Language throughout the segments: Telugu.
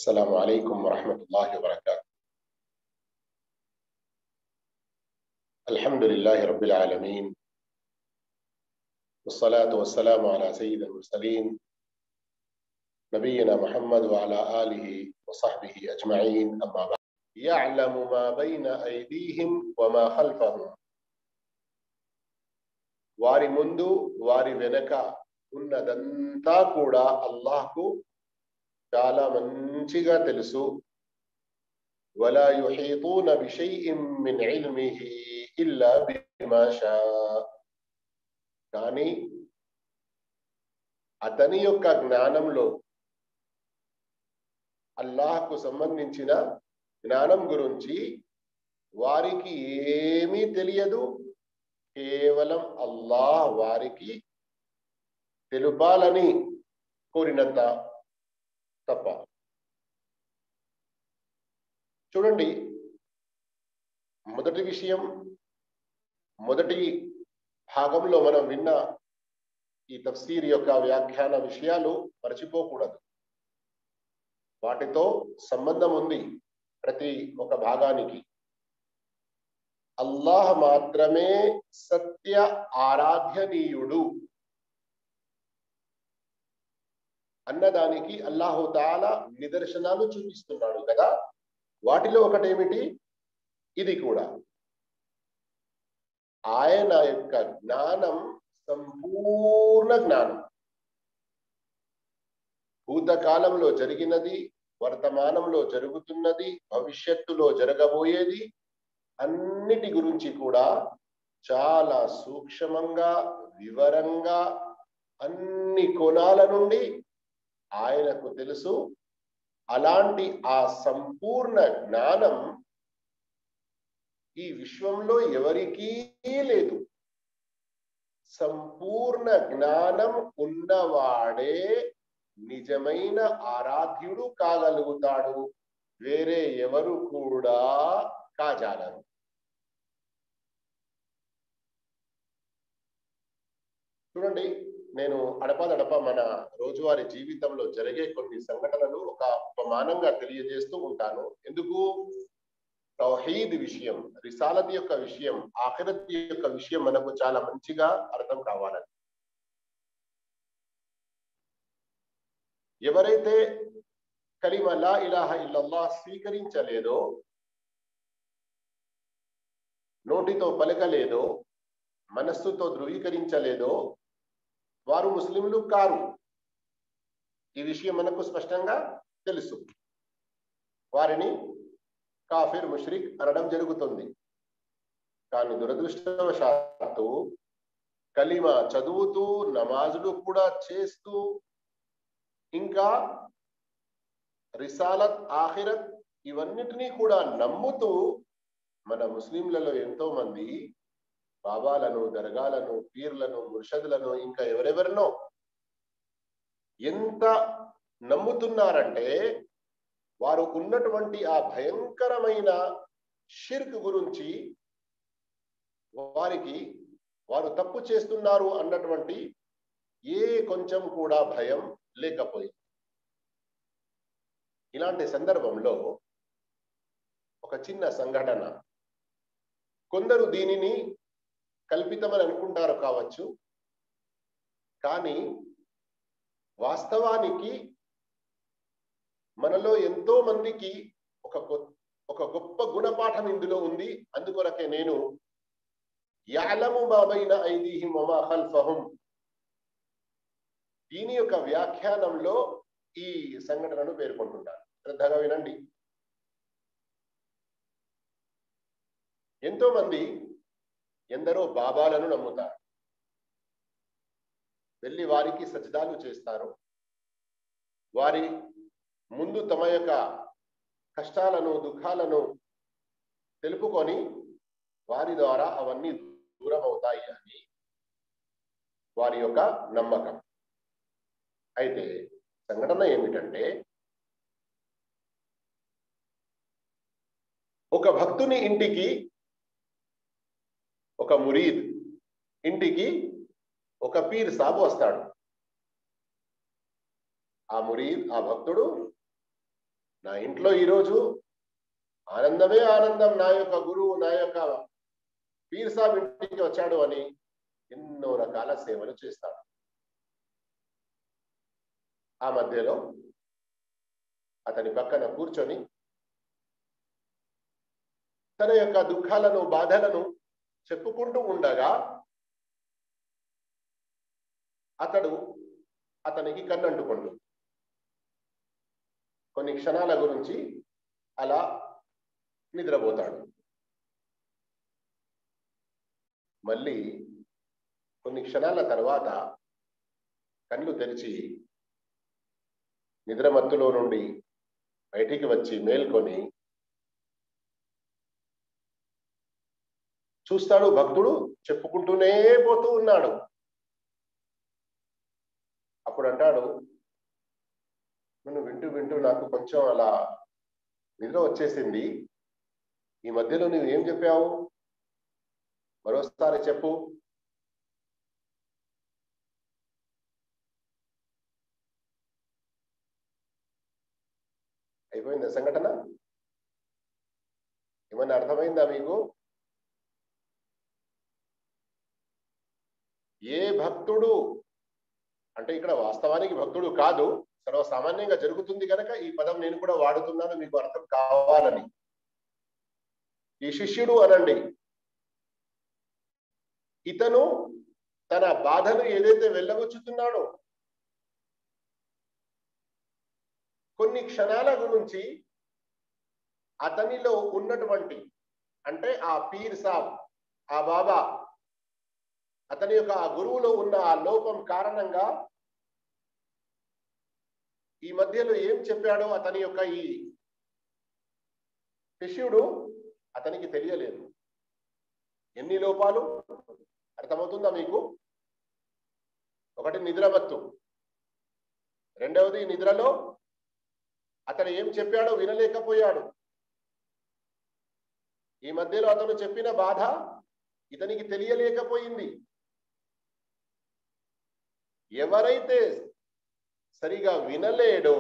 السلام عليكم ورحمة الله وبركاته الحمد لله رب العالمين والصلاة والسلام على سيد المرسلين نبينا محمد وعلى آله وصحبه أجمعين أما بعد يعلم ما بين أيديهم وما خلفهم వారి ముందు వారి వెనక ఉన్నదంతా కూడా అల్లాహ్కు చాలా మంచిగా తెలుసు ولا يحيطون بشيء من علمه إلا بما شاء కానీ అతని యొక్క జ్ఞానంలో అల్లాహ్కు సంబంధించిన జ్ఞానం గురించి వారికి ఏమీ తెలియదు కేవలం అల్లాహ్ వారికి తెలుపాలని కోరినంత తప్ప చూడండి మొదటి విషయం మొదటి భాగంలో మనం విన్న ఈ తఫ్సీర్ యొక్క వ్యాఖ్యాన విషయాలు మర్చిపోకూడదు వాటితో సంబంధం ఉంది ప్రతి ఒక భాగానికి అల్లాహ్ మాత్రమే సత్య ఆరాధ్యనీయుడు అన్నదానికి అల్లాహు తాల నిదర్శనాలు చూపిస్తున్నాడు కదా వాటిలో ఒకటేమిటి ఇది కూడా ఆయన యొక్క జ్ఞానం సంపూర్ణ జ్ఞానం భూతకాలంలో జరిగినది వర్తమానంలో జరుగుతున్నది భవిష్యత్తులో జరగబోయేది అన్నిటి గురించి కూడా చాలా సూక్ష్మంగా వివరంగా అన్ని కోణాల నుండి ఆయనకు తెలుసు అలాంటి ఆ సంపూర్ణ జ్ఞానం ఈ విశ్వంలో ఎవరికీ లేదు సంపూర్ణ జ్ఞానం ఉన్నవాడే నిజమైన ఆరాధ్యుడు కాగలుగుతాడు వేరే ఎవరు కూడా కాజాలరు చూడండి నేను అడపదడప మన రోజువారి జీవితంలో జరిగే కొన్ని సంఘటనలు ఒక ఉపమానంగా తెలియజేస్తూ ఉంటాను ఎందుకు తౌహీద్ విషయం రిసాలత్ యొక్క విషయం ఆఖరత్ యొక్క విషయం మనకు చాలా మంచిగా అర్థం కావాలని ఎవరైతే కలిమ లా ఇలాహ ఇల్లల్లా స్వీకరించలేదో నోటితో పలకలేదో మనస్సుతో ధృవీకరించలేదో వారు ముస్లింలు కారు ఈ విషయం మనకు స్పష్టంగా తెలుసు వారిని కాఫిర్ ముష్రిక్ అనడం జరుగుతుంది కానీ దురదృష్టవశాత్తు కలిమ చదువుతూ నమాజులు కూడా చేస్తూ ఇంకా రిసాలత్ ఆఖిరత్ ఇవన్నిటినీ కూడా నమ్ముతూ మన ముస్లింలలో ఎంతో మంది బాబాలను దర్గాలను పీర్లను ముర్షదులను ఇంకా ఎవరెవరినో ఎంత నమ్ముతున్నారంటే వారు ఉన్నటువంటి ఆ భయంకరమైన షిర్క్ గురించి వారికి వారు తప్పు చేస్తున్నారు అన్నటువంటి ఏ కొంచెం కూడా భయం లేకపోయింది ఇలాంటి సందర్భంలో ఒక చిన్న సంఘటన కొందరు దీనిని కల్పితమని అనుకుంటారు కావచ్చు కానీ వాస్తవానికి మనలో ఎంతో మందికి ఒక ఒక గొప్ప గుణపాఠం ఇందులో ఉంది అందుకొరకే నేను యాలము బాబైన ఐదీహిం వమా ఖల్ఫహుం దీని యొక్క వ్యాఖ్యానంలో ఈ సంఘటనను పేర్కొంటున్నాను శ్రద్ధగా వినండి ఎంతో మంది ఎందరో బాబాలను నమ్ముతారు వెళ్ళి వారికి సజ్జదాలు చేస్తారు వారి ముందు తమ యొక్క కష్టాలను దుఃఖాలను తెలుపుకొని వారి ద్వారా అవన్నీ దూరం అవుతాయి అని వారి యొక్క నమ్మకం అయితే సంఘటన ఏమిటంటే ఒక భక్తుని ఇంటికి ఒక మురీద్ ఇంటికి ఒక పీర్ సాబు వస్తాడు ఆ మురీద్ ఆ భక్తుడు నా ఇంట్లో ఈరోజు ఆనందమే ఆనందం నా యొక్క గురువు నా యొక్క పీర్ సాబ్ ఇంటికి వచ్చాడు అని ఎన్నో రకాల సేవలు చేస్తాడు ఆ మధ్యలో అతని పక్కన కూర్చొని తన యొక్క దుఃఖాలను బాధలను చెప్పుకుంటూ ఉండగా అతడు అతనికి కన్నంటుకుంటుంది కొన్ని క్షణాల గురించి అలా నిద్రపోతాడు మళ్ళీ కొన్ని క్షణాల తర్వాత కళ్ళు తెరిచి నిద్రమత్తులో నుండి బయటికి వచ్చి మేల్కొని చూస్తాడు భక్తుడు చెప్పుకుంటూనే పోతూ ఉన్నాడు అప్పుడు అంటాడు నన్ను వింటూ వింటూ నాకు కొంచెం అలా నిద్ర వచ్చేసింది ఈ మధ్యలో నువ్వు ఏం చెప్పావు మరోసారి చెప్పు అయిపోయింది సంఘటన ఏమన్నా అర్థమైందా మీకు ఏ భక్తుడు అంటే ఇక్కడ వాస్తవానికి భక్తుడు కాదు సర్వసామాన్యంగా జరుగుతుంది కనుక ఈ పదం నేను కూడా వాడుతున్నాను మీకు అర్థం కావాలని ఈ శిష్యుడు అనండి ఇతను తన బాధను ఏదైతే వెళ్ళగొచ్చుతున్నాడో కొన్ని క్షణాల గురించి అతనిలో ఉన్నటువంటి అంటే ఆ పీర్ సాబ్ ఆ బాబా అతని యొక్క ఆ గురువులో ఉన్న ఆ లోపం కారణంగా ఈ మధ్యలో ఏం చెప్పాడో అతని యొక్క ఈ శిష్యుడు అతనికి తెలియలేదు ఎన్ని లోపాలు అర్థమవుతుందా మీకు ఒకటి నిద్రమత్తు రెండవది నిద్రలో అతను ఏం చెప్పాడో వినలేకపోయాడు ఈ మధ్యలో అతను చెప్పిన బాధ ఇతనికి తెలియలేకపోయింది ఎవరైతే సరిగా వినలేడో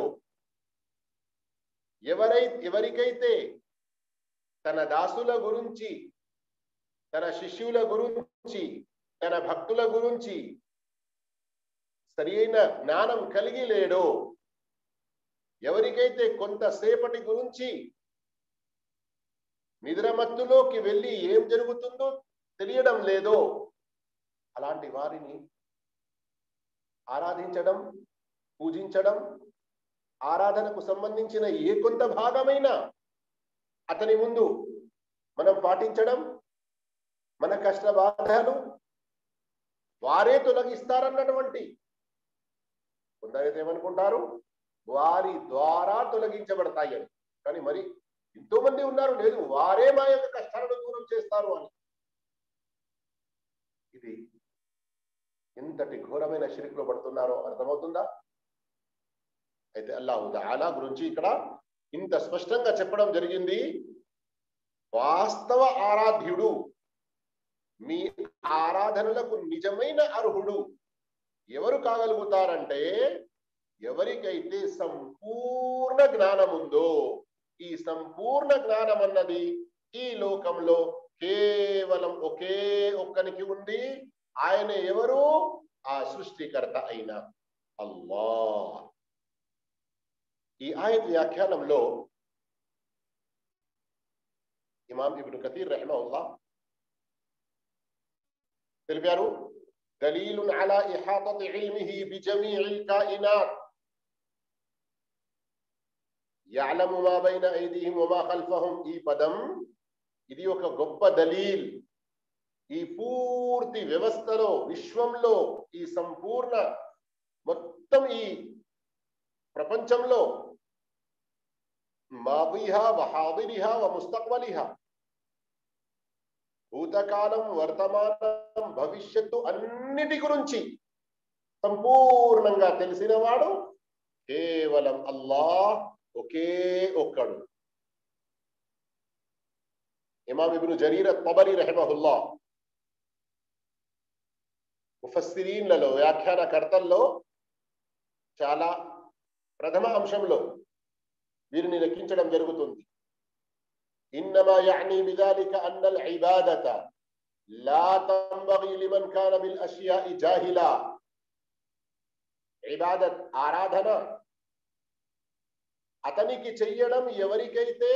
ఎవరై ఎవరికైతే తన దాసుల గురించి తన శిష్యుల గురించి తన భక్తుల గురించి సరి అయిన జ్ఞానం కలిగి లేడో ఎవరికైతే కొంతసేపటి గురించి నిద్రమత్తులోకి వెళ్ళి ఏం జరుగుతుందో తెలియడం లేదో అలాంటి వారిని ఆరాధించడం పూజించడం ఆరాధనకు సంబంధించిన ఏ కొంత భాగమైనా అతని ముందు మనం పాటించడం మన కష్ట బాధలు వారే తొలగిస్తారన్నటువంటి కొందరైతే ఏమనుకుంటారు వారి ద్వారా తొలగించబడతాయి అని కానీ మరి ఎంతో మంది ఉన్నారు లేదు వారే మా యొక్క కష్టాలను దూరం చేస్తారు అని ఇది ఎంతటి ఘోరమైన షిరిక్లో పడుతున్నారో అర్థమవుతుందా అయితే అల్లాహు తాలా గురించి ఇక్కడ ఇంత స్పష్టంగా చెప్పడం జరిగింది వాస్తవ ఆరాధ్యుడు మీ ఆరాధనలకు నిజమైన అర్హుడు ఎవరు కాగలుగుతారంటే ఎవరికైతే సంపూర్ణ జ్ఞానం ఉందో ఈ సంపూర్ణ జ్ఞానం అన్నది ఈ లోకంలో కేవలం ఒకే ఒక్కనికి ఉంది ఆయన ఎవరు ఆ సృష్టికర్త అయిన అల్లా ఈ ఆయత్ వ్యాఖ్యానంలో ఇమాం ఇబ్ను కతీర్ రహమల్లా తెలిపారు దలీలు అలా ఇహాతతి ఇల్మిహి బిజమీఇల్ కాయినాత్ యఅలము మా బైన ఐదీహిం వమా ఖల్ఫహుం ఈ పదం ఇది ఒక గొప్ప దలీల్ ఈ పూర్తి వ్యవస్థలో విశ్వంలో ఈ సంపూర్ణ మొత్తం ఈ ప్రపంచంలో మాదిహా వహాదిరిహా వ ముస్తక్బలిహా భూతకాలం వర్తమానం భవిష్యత్తు అన్నిటి గురించి సంపూర్ణంగా తెలిసినవాడు కేవలం అల్లాహ్ ఒకే ఒక్కడు ఇమాం ఇబ్ను జరీర్ తబరి రహమహుల్లా ముఫస్సిరీన్లలో వ్యాఖ్యానకర్తల్లో చాలా ప్రథమ అంశంలో వీరిని లెక్కించడం జరుగుతుంది ఇన్నమా యాని బిదాలిక అన్నల్ ఇబాదత లా తంబగి లిమన్ కాన బిల్ అషియాఇ జాహిలా ఇబాదత్ ఆరాధన అతనికి చెయ్యడం ఎవరికైతే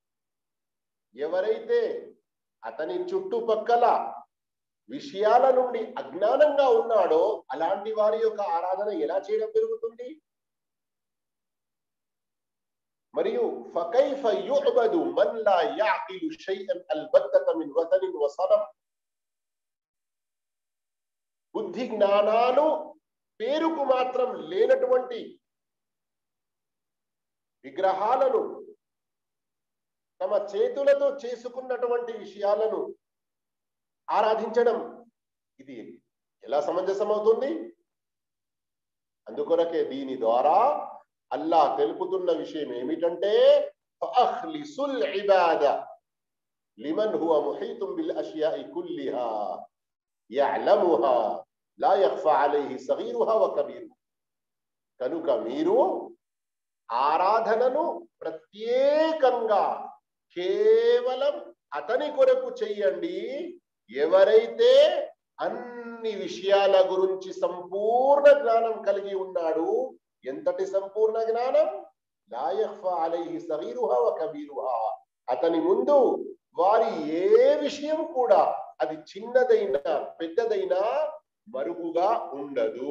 ఎవరైతే అతని చుట్టుపక్కల విషయాల నుండి అజ్ఞానంగా ఉన్నాడో అలాంటి వారి యొక్క ఆరాధన ఎలా చేయడం జరుగుతుంది మరియు ఫకైఫ యుఅబదు మన్ లా యఅకిలు షైఅన్ అల్బత్తత మిన్ వతనిన్ వసనం బుద్ధి జ్ఞానాలు పేరుకు మాత్రం లేనటువంటి విగ్రహాలను తమ చేతులతో చేసుకున్నటువంటి విషయాలను ఆరాధించడం ఇది ఎలా సమంజసం అవుతుంది అందుకొరకే దీని ద్వారా అల్లా తెలుపుతున్న విషయం ఏమిటంటే ఫఅఖ్లిసుల్ ఇబాద లిమన్ హువ ముహీతుం బిల్ అష్యాఇ కుల్లిహా యఅలముహా లా యఖ్ఫా అలైహి సగీరుహా వ కబీరుహా కనుక మీరు ఆరాధనను ప్రత్యేకంగా కేవలం అతని కొరకు చెయ్యండి ఎవరైతే అన్ని విషయాల గురించి సంపూర్ణ జ్ఞానం కలిగి ఉన్నాడు ఎంతటి సంపూర్ణ జ్ఞానం లాయఫా అలైహి సగీరుహా వ కబీరుహా అతని ముందు వారి ఏ విషయం కూడా అది చిన్నదైనా పెద్దదైనా మరుగుగా ఉండదు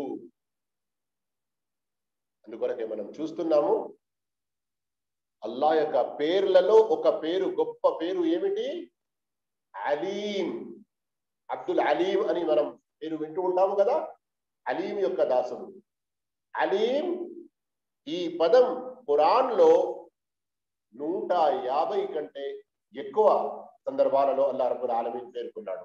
అందుకొరకే మనం చూస్తున్నాము అల్లా యొక్క పేర్లలో ఒక పేరు గొప్ప పేరు ఏమిటి అలీం అబ్దుల్ అలీం అని మనం పేరు వింటూ ఉంటాము కదా అలీం యొక్క దాసుడు అలీం ఈ పదం ఖురాన్ లో నూట యాభై కంటే ఎక్కువ సందర్భాలలో అల్లా రబ్బుల్ ఆలమీన్ పేర్కొన్నాడు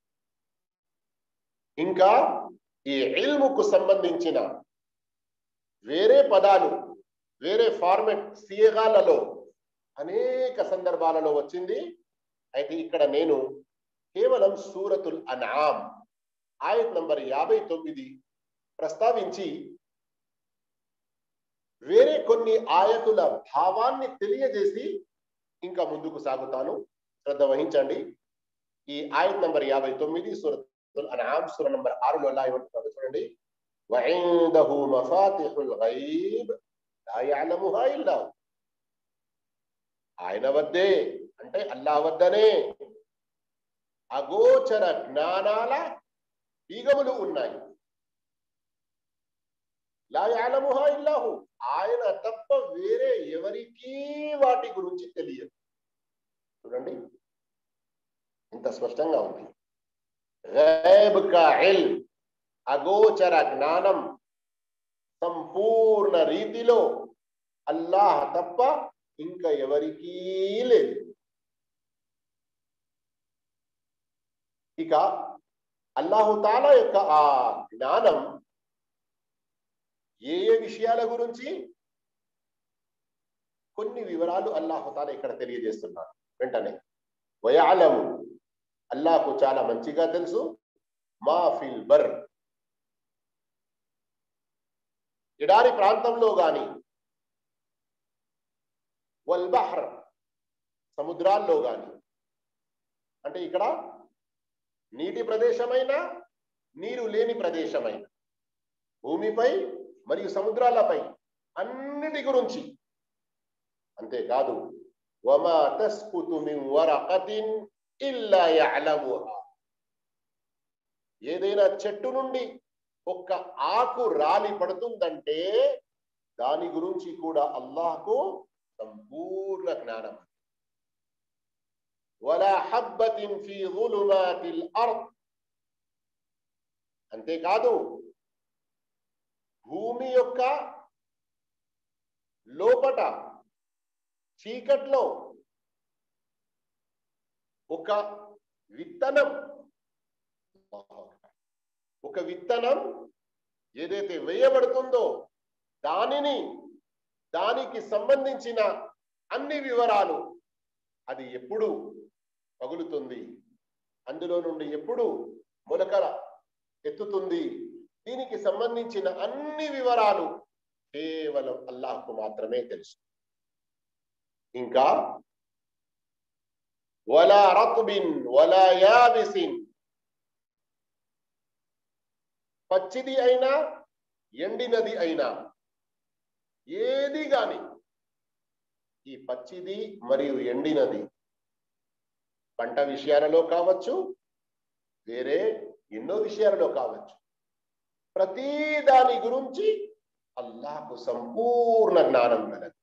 ఇంకా ఈ ఇల్ముకు సంబంధించిన వేరే పదాలు వేరే ఫార్మెట్ సీగాలలో అనేక సందర్భాలలో వచ్చింది అయితే ఇక్కడ నేను కేవలం సూరతుల్ అనామ్ ఆయత్ నంబర్ యాభై తొమ్మిది ప్రస్తావించి వేరే కొన్ని ఆయతుల భావాన్ని తెలియజేసి ఇంకా ముందుకు సాగుతాను శ్రద్ధ వహించండి ఈ ఆయత్ నంబర్ యాభై తొమ్మిది సూరతుల్ అనామ్ సూర నంబర్ ఆరులో ఎలా ఏమంటున్నాడు చూడండి وعنده مفاتح الغيب لا يعلمها إلا هو ఆయన వద్దే అంటే అల్లా వద్దనే అగోచర జ్ఞానాల బీగములు ఉన్నాయి లా యాలముహా ఇల్లాహు ఆయన తప్ప వేరే ఎవరికీ వాటి గురించి తెలియదు చూడండి ఇంత స్పష్టంగా ఉంది గైబ్ కా ఇల్మ్ అగోచర జ్ఞానం సంపూర్ణ రీతిలో అల్లాహ్ తప్ప ఇంకా ఎవరికీ లేదు ఇక అల్లాహుతాల యొక్క ఆ జ్ఞానం ఏ ఏ విషయాల గురించి కొన్ని వివరాలు అల్లాహుతాల ఇక్కడ తెలియజేస్తున్నారు వెంటనే వయాలము అల్లాహకు చాలా మంచిగా తెలుసు మా ఫిల్ బర్ ఎడారి ప్రాంతంలో గాని వల్బహర్ సముద్రాల్లో గాని అంటే ఇక్కడ నీటి ప్రదేశమైన నీరు లేని ప్రదేశమైన భూమిపై మరియు సముద్రాలపై అన్నిటి గురించి అంతేకాదు వమా తస్కుతు మిన్ వరకతిన్ ఇల్లా యఅలముహా ఏదైనా చెట్టు నుండి ఒక్క ఆకు రాలి పడుతుందంటే దాని గురించి కూడా అల్లాహకు సంపూర్ణ జ్ఞానం వలా హబ్బతిన్ ఫీ ظులుమాతిల్ అర్ద్ అంతేకాదు భూమి యొక్క లోపట చీకట్లో ఒక విత్తనం ఒక విత్తనం ఏదైతే వేయబడుతుందో దానిని దానికి సంబంధించిన అన్ని వివరాలు అది ఎప్పుడు పగులుతుంది అందులో నుండి ఎప్పుడు మొలకల ఎత్తుతుంది దీనికి సంబంధించిన అన్ని వివరాలు కేవలం అల్లాహ్కు మాత్రమే తెలుసు ఇంకా వలా రత్బిన్ వలా యాబిసిన్ పచ్చిది అయినా ఎండినది అయినా ఏది గాని ఈ పచ్చిది మరియు ఎండినది పంట విషయాలలో కావచ్చు వేరే ఎన్నో విషయాలలో కావచ్చు ప్రతి దాని గురించి అల్లాహకు సంపూర్ణ జ్ఞానం కలదు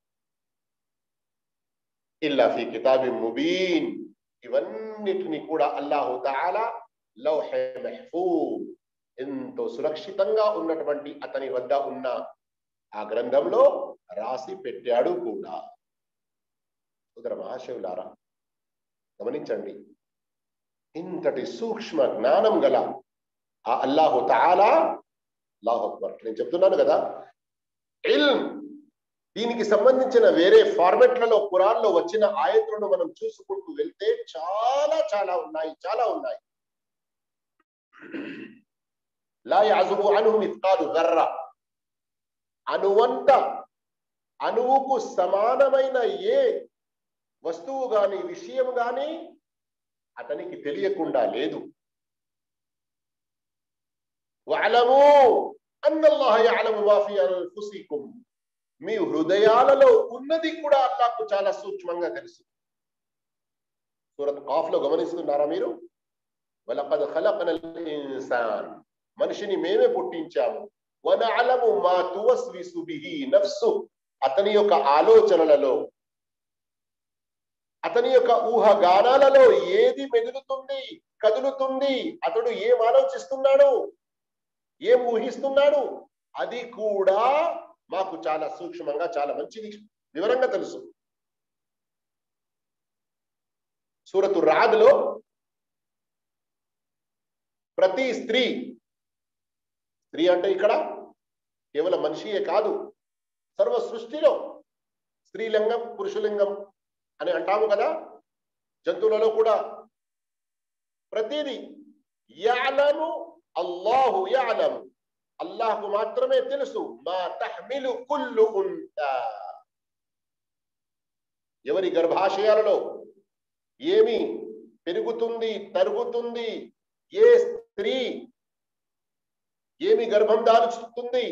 ఇల్లా ఫీ కితాబి ముబీన్ ఇవన్నిటిని కూడా అల్లాహు తాలా లౌహె మెహఫూజ్ ఎంతో సురక్షితంగా ఉన్నటువంటి అతని వద్ద ఉన్న ఆ గ్రంథంలో రాసి పెట్టాడు కూడా ఉదర మహాశివులారా గమనించండి ఇంతటి సూక్ష్మ జ్ఞానం గల ఆ అల్లాహు తాలా అల్లాహు అక్బర్ నేను చెప్తున్నాను కదా ఇల్మ్ దీనికి సంబంధించిన వేరే ఫార్మెట్లలో కురాన్లో వచ్చిన ఆయతులను మనం చూసుకుంటూ వెళ్తే చాలా చాలా ఉన్నాయి చాలా ఉన్నాయి లా యాజుబు అను మిత్కాలు దర్ర అనువంత అణువుకు సమానమైన ఏ వస్తువు గాని విషయం గాని అతనికి తెలియకుండా లేదు వఅలము అన్నల్లాహ యఅలము మా ఫీ అన్ఫుసికుం మీ హృదయాలలో ఉన్నది కూడా అల్లాహ్కు చాలా సూక్ష్మంగా తెలుసు సూరత్ కాఫ్ లో గమనిస్తున్నారా మీరు వలకద్ ఖలqనల్ ఇన్సాన్ మనిషిని మేమే పుట్టించాము వనఅలము మా తువస్విసు బిహి నఫ్సు అతని యొక్క ఆలోచనలలో అతని యొక్క ఊహగానాలలో ఏది మెదులుతుంది కదులుతుంది అతడు ఏం ఆలోచిస్తున్నాడు ఏం ఊహిస్తున్నాడు అది కూడా మాకు చాలా సూక్ష్మంగా చాలా మంచిది వివరంగా తెలుసు సూరతు రాదులో ప్రతి స్త్రీ స్త్రీ అంటే ఇక్కడ కేవలం మనిషియే కాదు సర్వ సృష్టిలో స్త్రీలింగం పురుషలింగం అని అంటాము కదా జంతువులలో కూడా ప్రతిదీ యాలము అల్లాహు యాలము అల్లాహకు మాత్రమే తెలుసు మా తహ్మిలు కుల్లు ఉంటా ఎవరి గర్భాశయాలలో ఏమి పెరుగుతుంది తరుగుతుంది ఏ స్త్రీ ఏమి గర్భం దాల్చుతుంది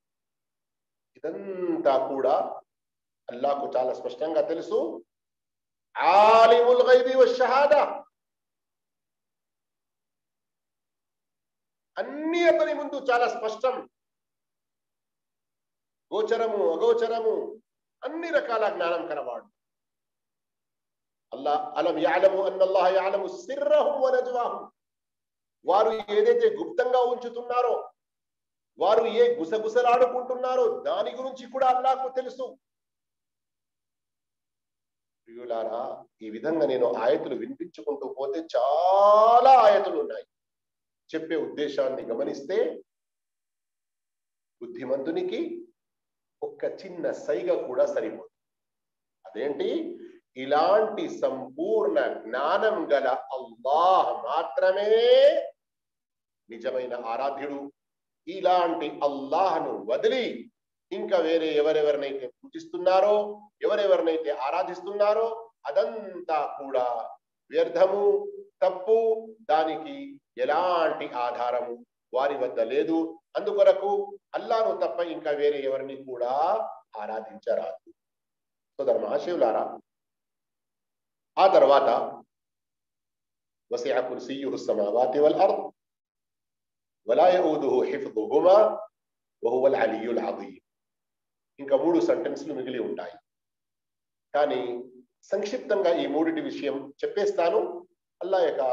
ఇదంతా కూడా అల్లాహకు చాలా స్పష్టంగా తెలుసు ఆలిముల్ గైబి షహాదా అన్ని అతని ముందు చాలా స్పష్టం గోచరము అగోచరము అన్ని రకాల జ్ఞానం కలవాడు అల్లా అలం యాలము అన్నల్లాహ యాలము సిర్రహum వనజ్వాహum వారు ఏదైతే గుప్తంగా ఉంచుతున్నారో వారు ఏ గుసగుసలాడుకుంటున్నారో దాని గురించి కూడా అల్లాహకు తెలుసు ప్రియులారా ఈ విధంగా నేను ఆయతులు వినిపించుకుంటూ పోతే చాలా ఆయతులు ఉన్నాయి చెప్పే ఉద్దేశాన్ని గమనిస్తే బుద్ధిమంతునికి ఒక్క చిన్న సైగ కూడా సరిపోదు అదేంటి ఇలాంటి సంపూర్ణ జ్ఞానం గల అల్లాహ్ మాత్రమే నిజమైన ఆరాధ్యుడు ఇలాంటి అల్లాహ్ను వదిలి ఇంకా వేరే ఎవరెవరినైతే పూజిస్తున్నారో ఎవరెవరినైతే ఆరాధిస్తున్నారో అదంతా కూడా వ్యర్థము తప్పు దానికి ఎలాంటి ఆధారము వారి వద్ద లేదు అందుకొరకు అల్లాను తప్ప ఇంకా వేరే ఎవరిని కూడా ఆరాధించరాదు సోదర మహాశివులారా ఆ తర్వాత వసియ కుర్సీయు సమావాతి వల్ అర్ద్ వలా యఊదుహు హిఫ్దుహుమా వహువ అల్ అలియుల్ అజీమ్ ఇంకా మూడు సెంటెన్స్లు మిగిలి ఉంటాయి కానీ సంక్షిప్తంగా ఈ మూడిటి విషయం చెప్పేస్తాను అల్లా యొక్క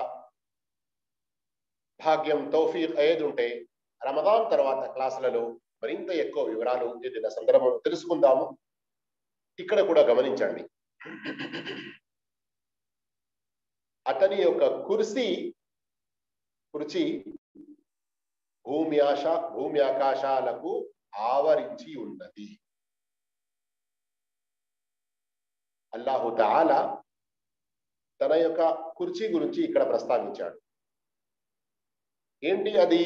భాగ్యం తౌఫీక్ అయ్యేది ఉంటే రమదాన్ తర్వాత క్లాసులలో మరింత ఎక్కువ వివరాలు ఏదైనా సందర్భం తెలుసుకుందాము ఇక్కడ కూడా గమనించండి అతని యొక్క కుర్సీ కుర్చీ భూమి ఆశ భూమి ఆకాశాలకు ఆవరించి ఉన్నది అల్లాహు తాలా తన యొక్క కుర్చీ గురించి ఇక్కడ ప్రస్తావించాడు ఏంటి అది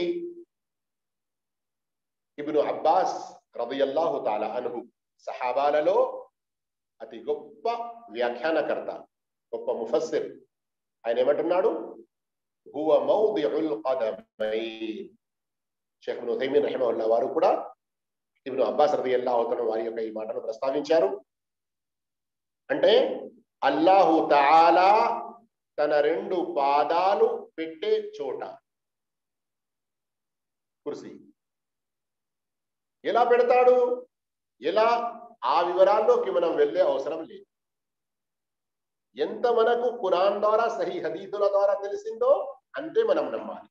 ఇబ్ను అబ్బాస్ రబియల్లాహు తాలా అనుహు సహాబాలలో అతి గొప్ప వ్యాఖ్యానకర్త గొప్ప ముఫస్సిర్ ఆయన ఏమంటున్నాడు హువ మౌదిఉల్ ఖదమైన్ షేఖ్ ఇబ్ను తైమీన్ రహిమహుల్లా వారు కూడా ఇబ్ను అబ్బాస్ రదియల్లాహు తఆలా వారి యొక్క ఈ మాటను ప్రస్తావించారు అంటే అల్లాహు తాలా తన రెండు పాదాలు పెట్టే చోట కుర్సీ ఎలా పెడతాడు ఎలా ఆ వివరాల్లోకి మనం వెళ్ళే అవసరం లేదు ఎంత మనకు ఖురాన్ ద్వారా సహీ హదీతుల ద్వారా తెలిసిందో అంతే మనం నమ్మాలి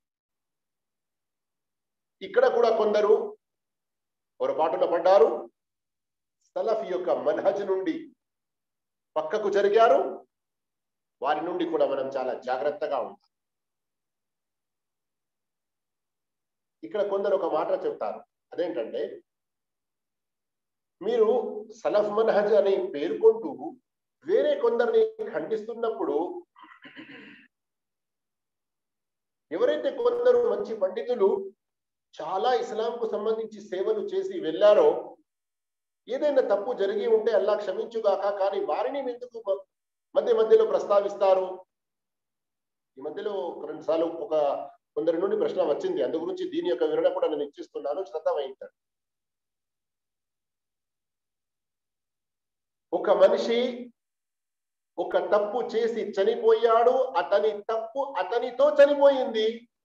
ఇక్కడ కూడా కొందరు పొరపాటున పడ్డారు సలఫ్ యొక్క మన్హజ్ నుండి పక్కకు జరిగారు వారి నుండి కూడా మనం చాలా జాగ్రత్తగా ఉంటాం ఇక్కడ కొందరు ఒక మాట చెప్తారు అదేంటంటే మీరు సలఫ్ మన్హజ్ అని పేర్కొంటూ వేరే కొందరిని ఖండిస్తున్నప్పుడు ఎవరైతే కొందరు మంచి పండితులు చాలా ఇస్లాంకు సంబంధించి సేవలు చేసి వెళ్ళారో ఏదైనా తప్పు జరిగి ఉంటే అల్లా క్షమించుగాక కానీ వారిని ఎందుకు మ- మధ్య మధ్యలో ప్రస్తావిస్తారు ఈ మధ్యలో ఒక రెండు సార్లు ఒక కొందరి నుండి ప్రశ్న వచ్చింది అందు గురించి దీని యొక్క వివరణ కూడా నేను ఇచ్చిస్తున్నాను శ్రద్ధ వహించండి ఒక మనిషి ఒక తప్పు చేసి చనిపోయాడు అతని తప్పు అతనితో చనిపోయింది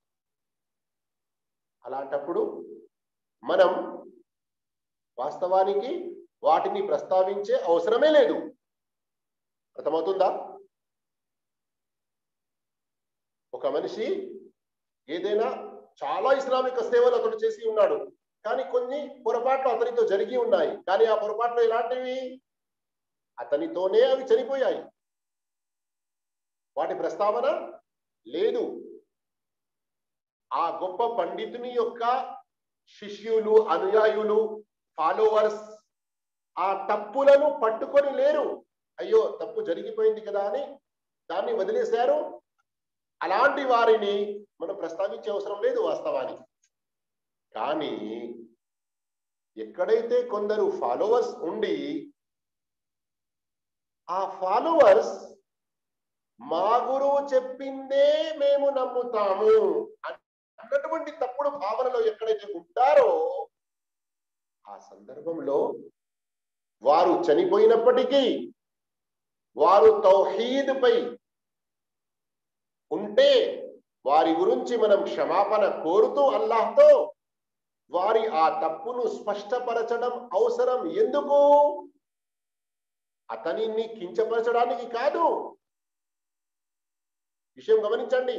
అలాంటప్పుడు మనం వాస్తవానికి వాటిని ప్రస్తావించే అవసరమే లేదు అర్థమవుతుందా ఒక మనిషి ఏదైనా చాలా ఇస్లామిక సేవలు అతడు చేసి ఉన్నాడు కానీ కొన్ని పొరపాట్లు అతనితో జరిగి ఉన్నాయి కానీ ఆ పొరపాట్లు ఎలాంటివి అతనితోనే అవి చనిపోయాయి వాటి ప్రస్తావన లేదు ఆ గొప్ప పండితుని యొక్క శిష్యులు అనుయాయులు ఫాలోవర్స్ ఆ తప్పులను పట్టుకొని లేరు అయ్యో తప్పు జరిగిపోయింది కదా అని దాన్ని వదిలేశారు అలాంటి వారిని మనం ప్రస్తావించే అవసరం లేదు వాస్తవానికి కానీ ఎక్కడైతే కొందరు ఫాలోవర్స్ ఉండి ఆ ఫాలోవర్స్ మా గురువు చెప్పిందే మేము నమ్ముతాము అన్నటువంటి తప్పుడు భావనలో ఎక్కడైతే ఉంటారో ఆ సందర్భంలో వారు చనిపోయినప్పటికీ వారు తౌహీద్ పై ఉంటే వారి గురించి మనం క్షమాపణ కోరుతూ అల్లాహ్తో వారి ఆ తప్పును స్పష్టపరచడం అవసరం ఎందుకు అతనిని కించపరచడానికి కాదు విషయం గమనించండి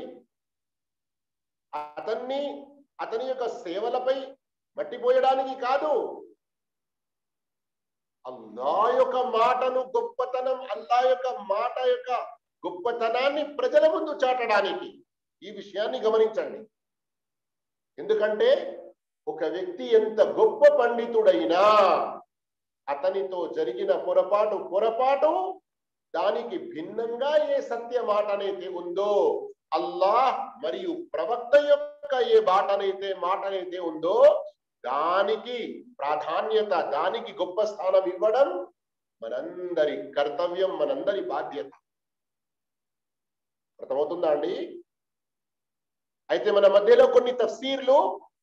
అతన్ని అతని యొక్క సేవలపై మట్టిపోయడానికి కాదు అల్లా యొక్క మాటను గొప్పతనం అల్లా యొక్క మాట యొక్క గొప్పతనాన్ని ప్రజల ముందు చాటడానికి ఈ విషయాన్ని గమనించండి ఎందుకంటే ఒక వ్యక్తి ఎంత గొప్ప పండితుడైనా అతనితో జరిగిన పొరపాటు పొరపాటు దానికి భిన్నంగా ఏ సత్య మాటనైతే ఉందో అల్లాహ్ మరియు ప్రవక్త యొక్క ఏ బాటనైతే మాటనైతే ఉందో దానికి ప్రాధాన్యత దానికి గొప్ప స్థానం ఇవ్వడం మనందరి కర్తవ్యం మనందరి బాధ్యత అర్థమవుతుందా అండి అయితే మన మధ్యలో కొన్ని తఫ్సీర్లు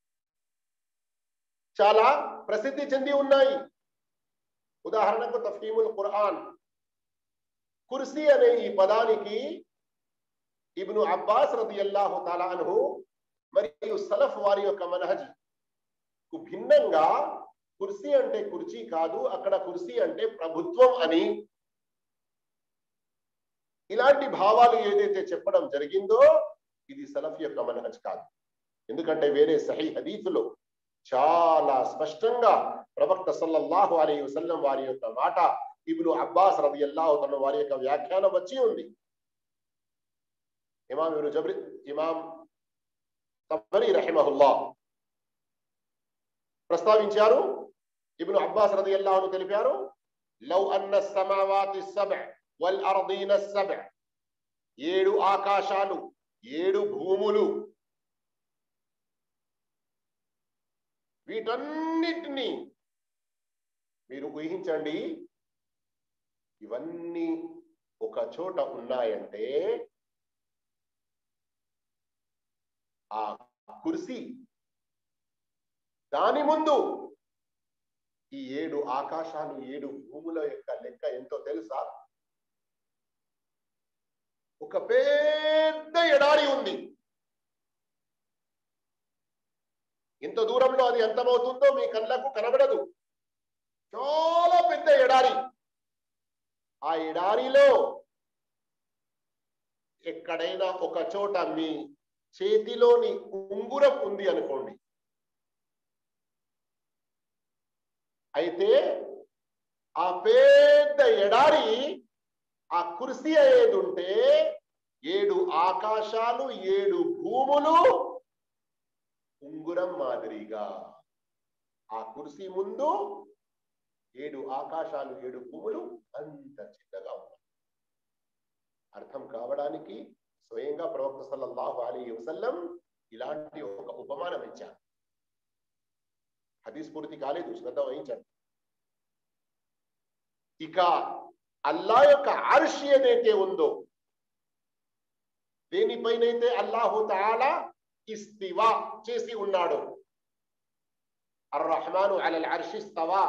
చాలా ప్రసిద్ధి చెంది ఉన్నాయి ఉదాహరణకు తఫీముల్ ఖురాన్ కుర్సీ అనే ఈ పదానికి ఇబ్ను అబ్బాస్ రదియల్లాహు తాలా అన్హు మరియు సలఫ్ వారి యొక్క మనహజ్ కు భిన్నంగా కుర్సీ అంటే కుర్చీ కాదు అక్కడ కుర్సీ అంటే ప్రభుత్వం అని ఇలాంటి భావాలు ఏదైతే చెప్పడం జరిగిందో ఇది సలఫ్ యొక్క మనహజ్ కాదు ఎందుకంటే వేరే సహీ హదీఫ్లో చాలా స్పష్టంగా ప్రవక్త సల్లల్లాహు అలీ వసల్లం వారి యొక్క మాట ఇబ్ను అబ్బాస్ రది అల్లాహు తన వారి యొక్క వ్యాఖ్యానం వచ్చి ఉంది ఇమాం ఇబ్ను జబ్రి ఇమాం తబరి రహిమహుల్లా ప్రస్తావించారు ఇబ్ను అబ్బాస్ రది అల్లాహును తెలిపారు లౌ అన్న సమావాతి సబ్ వల్ అర్దీన సబ్ ఏడు ఆకాశాలు ఏడు భూములు వీటన్నిటినీ మీరు ఊహించండి ఇవన్నీ ఒక చోట ఉన్నాయంటే ఆ కుర్సీ దాని ముందు ఈ ఏడు ఆకాశాలు ఏడు భూముల యొక్క లెక్క ఎంతో తెలుసా ఒక పెద్ద ఎడారి ఉంది ఎంత దూరంలో అది ఎంతమవుతుందో మీ కళ్ళకు కనబడదు చాలా పెద్ద ఎడారి ఆ ఎడారిలో ఎక్కడైనా ఒక చోట మీ చేతిలోని ఉంగురం ఉంది అనుకోండి అయితే ఆ పెద్ద ఎడారి ఆ కుర్సీ అయ్యేది ఉంటే ఏడు ఆకాశాలు ఏడు భూములు ఉంగురం మాదిరిగా ఆ కుర్సీ ముందు ఏడు ఆకాశాలు ఏడు భూములు అంత చిన్నగా ఉన్నాయి అర్థం కావడానికి స్వయంగా ప్రవక్త సల్లల్లాహు అలీ వసల్లం ఇలాంటి ఒక ఉపమానం ఇచ్చారు హదీస్ పూర్తి కాలేదు శ్రద్ధ వహించండి ఇక అల్లా యొక్క అర్ష్ ఏదైతే ఉందో దేనిపైనైతే అల్లాహు తాలా ఇస్తివా చేసి ఉన్నాడు అర్రహమాను అలల్ అర్ష్ ఇస్తవా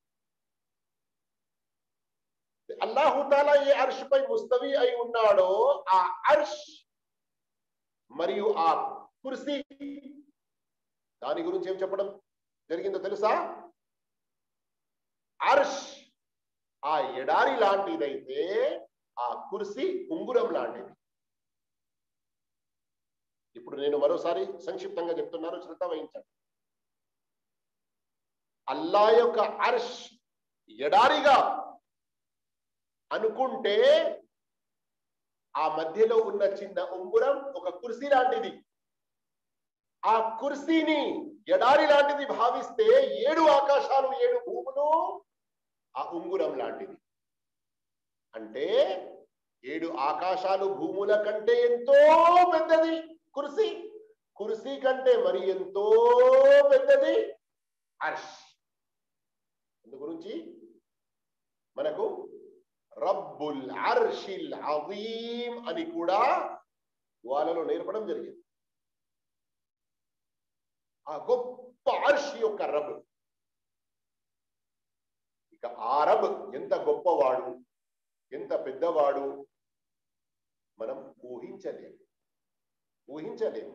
అల్లాహు తాలా ఏ అర్ష్ పై ముస్తవి అయి ఉన్నాడో ఆ అర్ష్ మరియు ఆ కుర్సీ దాని గురించి ఏం చెప్పడం జరిగిందో తెలుసా అర్ష్ ఆ ఎడారి లాంటిదైతే ఆ కుర్సీ ఉంగురం లాంటిది ఇప్పుడు నేను మరోసారి సంక్షిప్తంగా చెప్తున్నాను శ్రద్ధ వహించండి అల్లా యొక్క అర్ష్ ఎడారిగా అనుకుంటే ఆ మధ్యలో ఉన్న చిన్న ఉంగురం ఒక కుర్సీ లాంటిది ఆ కుర్సీని ఎడారి లాంటిది భావిస్తే ఏడు ఆకాశాలు ఏడు భూములు ఆ ఉంగురం లాంటిది అంటే ఏడు ఆకాశాలు భూముల కంటే ఎంతో పెద్దది కుర్సీ కుర్సీ కంటే మరి ఎంతో పెద్దది అర్ష్ అందు గురించి మనకు రబ్బుల్ అర్షిల్ అజీం అని కూడా వాళ్ళలో నేర్పడం జరిగింది ఆ గొప్ప అర్ష్ యొక్క రబ్ ఇక ఆ రబ్ ఎంత గొప్పవాడు ఎంత పెద్దవాడు మనం ఊహించలేము ఊహించలేము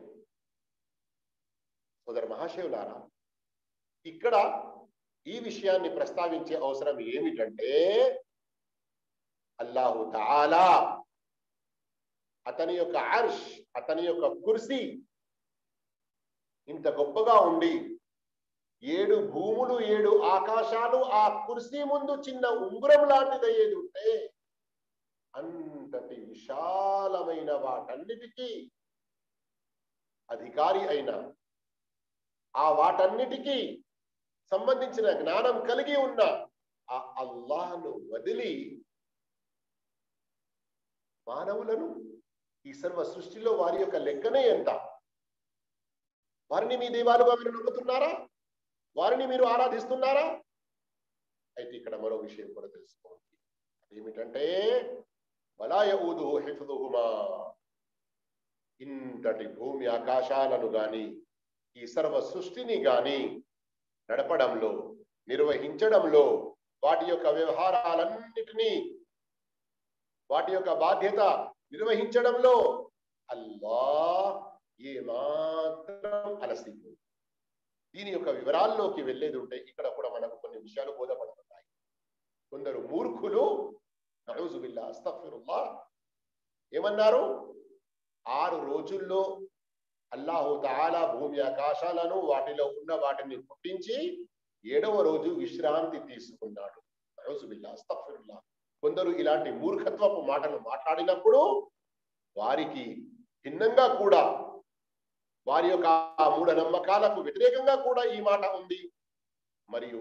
సోదర మహాశివులారా ఇక్కడ ఈ విషయాన్ని ప్రస్తావించే అవసరం ఏమిటంటే అల్లాహు తాలా అతని యొక్క అర్ష్ అతని యొక్క కుర్సీ ఇంత గొప్పగా ఉండి ఏడు భూములు ఏడు ఆకాశాలు ఆ కుర్సీ ముందు చిన్న ఉంగురం లాంటిది అయ్యేది ఉంటే అంతటి విశాలమైన వాటన్నిటికీ అధికారి అయిన ఆ వాటన్నిటికీ సంబంధించిన జ్ఞానం కలిగి ఉన్న ఆ అల్లాహను వదిలి మానవులను ఈ సర్వ సృష్టిలో వారి యొక్క లెక్కనే ఎంత వారిని మీ దైవాలుగా మీరు నమ్ముతున్నారా వారిని మీరు ఆరాధిస్తున్నారా అయితే ఇక్కడ మరో విషయం కూడా తెలుసుకోండి ఏమిటంటే వలాయూదు హిఫ్దుహుమా ఇంతటి భూమి ఆకాశాలను గాని ఈ సర్వ సృష్టిని గాని నడపడంలో నిర్వహించడంలో వాటి యొక్క వ్యవహారాలన్నిటినీ వాటి యొక్క బాధ్యత నిర్వహించడంలో అల్లా ఏమాత్రం అలసిపోదు దీని యొక్క వివరాల్లోకి వెళ్ళేది ఉంటే ఇక్కడ కూడా మనకు కొన్ని విషయాలు బోధపడుతున్నాయి కొందరు మూర్ఖులు నడుజుబిల్లా అస్తఫిరుల్లా ఏమన్నారు ఆరు రోజుల్లో అల్లాహు తాలా భూమి ఆకాశాలను వాటిలో ఉన్న వాటిని పుట్టించి ఏడవ రోజు విశ్రాంతి తీసుకున్నాడు నడుజుబిల్లా అస్తఫిరుల్లా కొందరు ఇలాంటి మూర్ఖత్వపు మాటలు మాట్లాడినప్పుడు వారికి భిన్నంగా కూడా వారి యొక్క ఆ మూఢ నమ్మకాలకు వ్యతిరేకంగా కూడా ఈ మాట ఉంది మరియు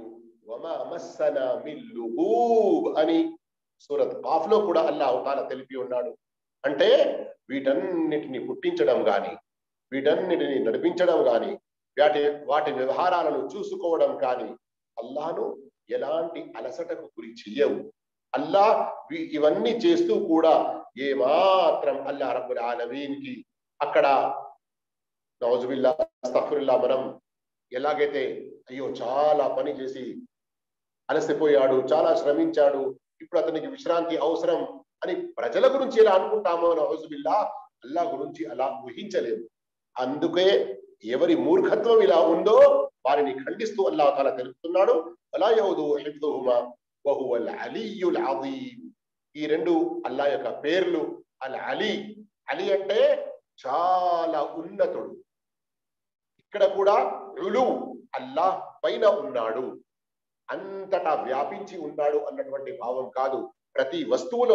అని సూరత్ ఆఫ్ లో కూడా అల్లాహు తాలా తెలిపి ఉన్నాడు అంటే వీటన్నిటిని పుట్టించడం గాని వీటన్నిటిని నడిపించడం గాని వాటి వాటి వ్యవహారాలను చూసుకోవడం కానీ అల్లాను ఎలాంటి అలసటకు గురి చెయ్యవు అల్లా వి- ఇవన్నీ చేస్తూ కూడా ఏ మాత్రం అల్లా రబ్బుల్ ఆలమీన్ కి అక్కడ నౌజుబిల్లా అస్తఫుల్లా మనం ఎలాగైతే అయ్యో చాలా పని చేసి అలసిపోయాడు చాలా శ్రమించాడు ఇప్పుడు అతనికి విశ్రాంతి అవసరం అని ప్రజల గురించి ఎలా అనుకుంటామో నౌజుబిల్లా అల్లా గురించి అలా ఊహించలేము అందుకే ఎవరి మూర్ఖత్వం ఇలా ఉందో వారిని ఖండిస్తూ అల్లా తాల తెలుపుతున్నాడు అలా యౌదు హిఫ్దుహుమా వహువల్ అలీయుల్ అజీం ఈ రెండు అల్లా యొక్క పేర్లు అల్ అలీ అలీ అంటే చాలా ఉన్నతుడు ఇక్కడ కూడా రులు అల్లాహ్ పైన ఉన్నాడు అంతటా వ్యాపించి ఉన్నాడు అన్నటువంటి భావం కాదు ప్రతి వస్తువులో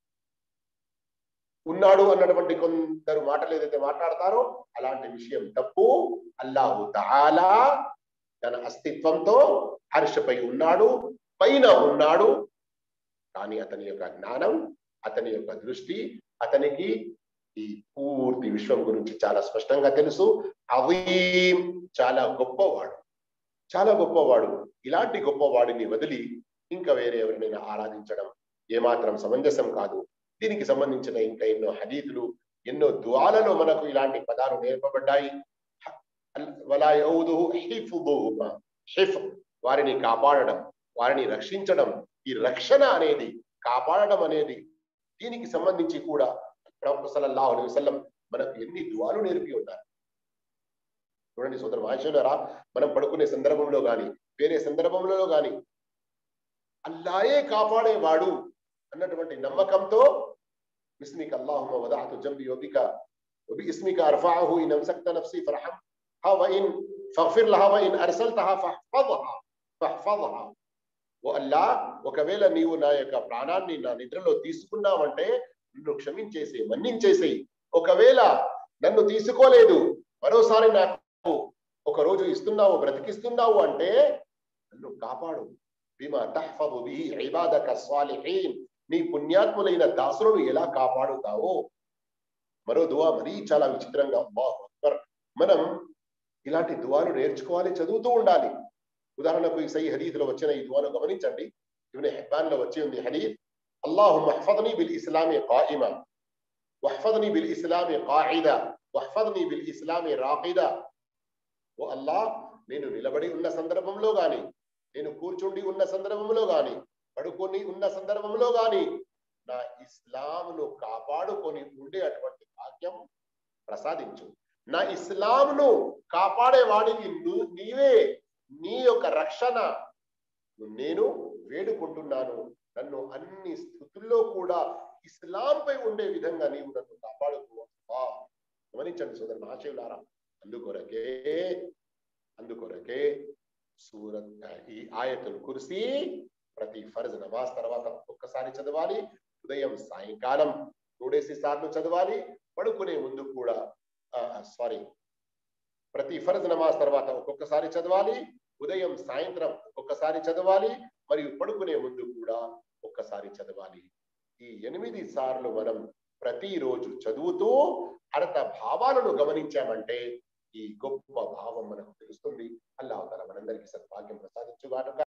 ఉన్నాడు అన్నటువంటి కొందరు మాటలు ఏదైతే మాట్లాడతారో అలాంటి విషయం తప్పు అల్లాహు తఆలా తన అస్తిత్వంతో హర్షపై ఉన్నాడు పైన ఉన్నాడు కానీ అతని యొక్క జ్ఞానం అతని యొక్క దృష్టి అతనికి ఈ పూర్తి విశ్వం గురించి చాలా స్పష్టంగా తెలుసు అవీం చాలా గొప్పవాడు చాలా గొప్పవాడు ఇలాంటి గొప్పవాడిని వదిలి ఇంకా వేరే ఎవరినైనా ఆరాధించడం ఏమాత్రం సమంజసం కాదు దీనికి సంబంధించిన ఇంకా ఎన్నో హదీతులు ఎన్నో దువాలలో మనకు ఇలాంటి పదాలు నేర్పబడ్డాయి వలా యౌదుహు హిఫ్దుహుమా. హిఫ్ వారిని కాపాడడం వారిని రక్షించడం ఈ రక్షణ అనేది కాపాడడం అనేది దీనికి సంబంధించి కూడా ప్రవక్త సల్లల్లాహు అలైహి వసల్లం మనకు ఎన్ని దువాలు నేర్పి ఉన్నారు చూడండి సోదరు మహేశ్వరా మనం పడుకునే సందర్భంలో గాని వేరే సందర్భంలో గాని అల్లాయే కాపాడేవాడు అన్నటువంటి నమ్మకంతో బిస్మిక అల్లాహుమ్మ వదఅతు జంబి వబిక وباسمك ارفعه ان امسكت نفسي فارحمها وان فاغفر لها وان ارسلتها فاحفظها فاحفظها ఓ అల్లా ఒకవేళ నీవు నా యొక్క ప్రాణాన్ని నా నిద్రలో తీసుకున్నావంటే నన్ను క్షమించేసి మన్నించేసేయి ఒకవేళ నన్ను తీసుకోలేదు మరోసారి నాకు ఒక రోజు ఇస్తున్నావు బ్రతికిస్తున్నావు అంటే నన్ను కాపాడు బిమా తహ్ఫదు బిహి ఇబాదక స్వాలిహీన్ నీ పుణ్యాత్ములైన దాసులను ఎలా కాపాడుతావో మరో దువా మరీ చాలా విచిత్రంగా అల్లాహు అక్బర్ మనం ఇలాంటి దువాలు నేర్చుకోవాలి చదువుతూ ఉండాలి ఉదాహరణకు ఈ సై హదీద్లో వచ్చిన ఈ దువాను గమనించండి ఇవన్నీ హెబ్బాన్ లో వచ్చి ఉంది హదీద్ اللهم احفظني بالاسلام قائما واحفظني بالاسلام قاعدا واحفظني بالاسلام راقدا ఓ అల్లా నేను నిలబడి ఉన్న సందర్భంలో గాని నేను కూర్చుండి ఉన్న సందర్భంలో గాని పడుకొని ఉన్న సందర్భంలో గాని నా ఇస్లాంను కాపాడుకొని ఉండే అటువంటి భాగ్యం ప్రసాదించు నా ఇస్లాంను కాపాడే వాడికి ను- నీవే నీ యొక్క రక్షణ నేను వేడుకుంటున్నాను నన్ను అన్ని స్థుతుల్లో కూడా ఇస్లాంపై ఉండే విధంగా నీవు నన్ను కాపాడుకో అబ్బా. గమనించండి సోదరు మహాశివులారా అందుకొరకే అందుకొరకే సూరత్ ఈ ఆయతుల్ కుర్సీ ప్రతి ఫర్జ్ నమాజ్ తర్వాత ఒక్కసారి చదవాలి ఉదయం సాయంకాలం నూడేసి సార్లు చదవాలి పడుకునే ముందు కూడా సారీ ప్రతి ఫర్జ్ నమాజ్ తర్వాత ఒక్కొక్కసారి చదవాలి ఉదయం సాయంత్రం ఒక్కొక్కసారి చదవాలి మరియు పడుకునే ముందు కూడా ఒక్కసారి చదవాలి ఈ ఎనిమిది సార్లు మనం ప్రతిరోజు చదువుతూ అర్థ భావాలను గమనించామంటే ఈ గొప్ప భావం మనకు తెలుస్తుంది అల్లాహ్ తఆలా మనందరికీ సద్భాగ్యం ప్రసాదించుగాక